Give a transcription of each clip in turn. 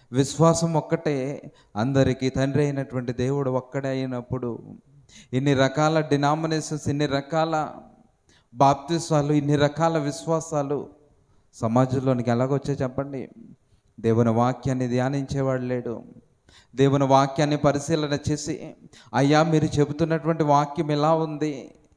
విశ్వాసం ఒక్కటే అందరికీ తండ్రి అయినటువంటి దేవుడు ఒక్కడే అయినప్పుడు ఇన్ని రకాల డినామినేషన్స్ ఇన్ని రకాల బాప్తిస్వాలు ఇన్ని రకాల విశ్వాసాలు సమాజంలోనికి ఎలాగొచ్చాయి చెప్పండి దేవుని వాక్యాన్ని ధ్యానించేవాడు లేడు దేవుని వాక్యాన్ని పరిశీలన చేసి అయ్యా మీరు చెబుతున్నటువంటి వాక్యం ఎలా ఉంది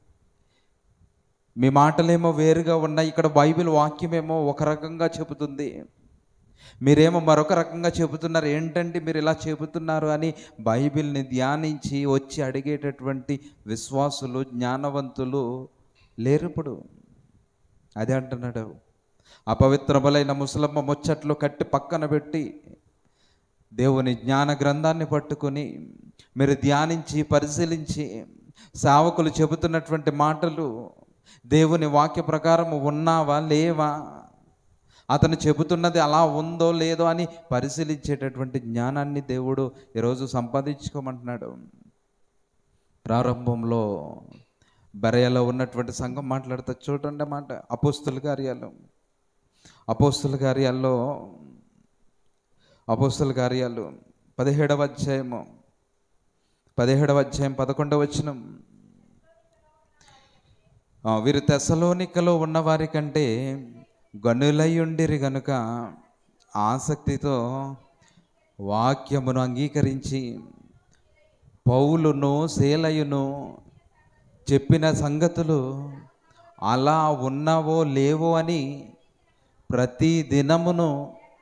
మీ మాటలేమో వేరుగా ఉన్నాయి ఇక్కడ బైబిల్ వాక్యమేమో ఒక రకంగా చెబుతుంది మీరేమో మరొక రకంగా చెబుతున్నారు ఏంటంటే మీరు ఇలా చెబుతున్నారు అని బైబిల్ని ధ్యానించి వచ్చి అడిగేటటువంటి విశ్వాసులు జ్ఞానవంతులు లేరు ఇప్పుడు అదే అంటున్నాడు అపవిత్రములైన ముసలమ్మ ముచ్చట్లు కట్టి పక్కన పెట్టి దేవుని జ్ఞాన గ్రంథాన్ని పట్టుకొని మీరు ధ్యానించి పరిశీలించి సేవకులు చెబుతున్నటువంటి మాటలు దేవుని వాక్య ప్రకారం ఉన్నావా లేవా అతను చెబుతున్నది అలా ఉందో లేదో అని పరిశీలించేటటువంటి జ్ఞానాన్ని దేవుడు ఈరోజు సంపాదించుకోమంటున్నాడు ప్రారంభంలో బరయలో ఉన్నటువంటి సంఘం మాట్లాడుతా చూడండి మాట అపోస్తుల కార్యాలు అపోస్తుల కార్యాల్లో అపోస్తుల కార్యాలు పదిహేడవ అధ్యాయము పదిహేడవ అధ్యాయం పదకొండవ వచనం ఆ, వీరు తెసలోనికలో ఉన్నవారి కంటే గనులయ్యుండిరి గనుక ఆసక్తితో వాక్యమును అంగీకరించి పౌలును శేలయును చెప్పిన సంగతులు అలా ఉన్నవో లేవో అని ప్రతి దినమును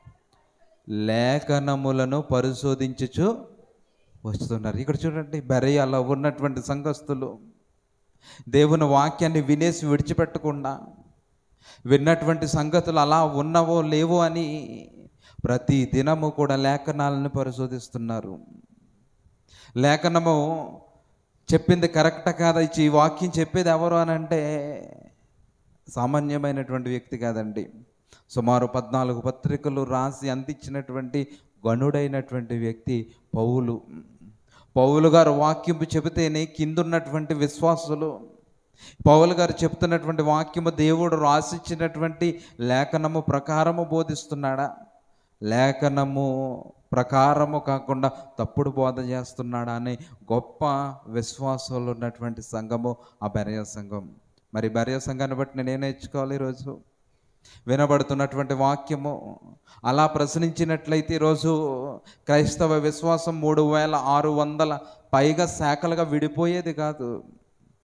లేఖనములను పరిశోధించుచు వస్తున్నారు ఇక్కడ చూడండి బెరయాలో ఉన్నటువంటి సంఘస్థులు దేవుని వాక్యాన్ని వినేసి విడిచిపెట్టకుండా విన్నటువంటి సంగతులు అలా ఉన్నవో లేవో అని ప్రతి దినము కూడా లేఖనాలను పరిశోధిస్తున్నారు లేఖనము చెప్పింది కరెక్ట్ కాదా ఇచ్చి ఈ వాక్యం చెప్పేది ఎవరు అని అంటే సామాన్యమైనటువంటి వ్యక్తి కాదండి సుమారు పద్నాలుగు పత్రికలు రాసి అందించినటువంటి గనుడైనటువంటి వ్యక్తి పౌలు పౌలు గారు వాక్యము చెబితేనే కిందున్నటువంటి విశ్వాసులు పౌలు గారు చెప్తున్నటువంటి వాక్యము దేవుడు రాసిచ్చినటువంటి లేఖనము ప్రకారము బోధిస్తున్నాడా లేఖనము ప్రకారము కాకుండా తప్పుడు బోధ చేస్తున్నాడా అనే గొప్ప విశ్వాసాలు ఉన్నటువంటి సంఘము ఆ బెరయ సంఘం మరి బెరయ సంఘాన్ని బట్టి నేను నేర్చుకోవాలి ఈరోజు వినబడుతున్నటువంటి వాక్యము అలా ప్రశ్నించినట్లయితే ఈరోజు క్రైస్తవ విశ్వాసం మూడు వేల ఆరు వందల పైగా శాఖలుగా విడిపోయేది కాదు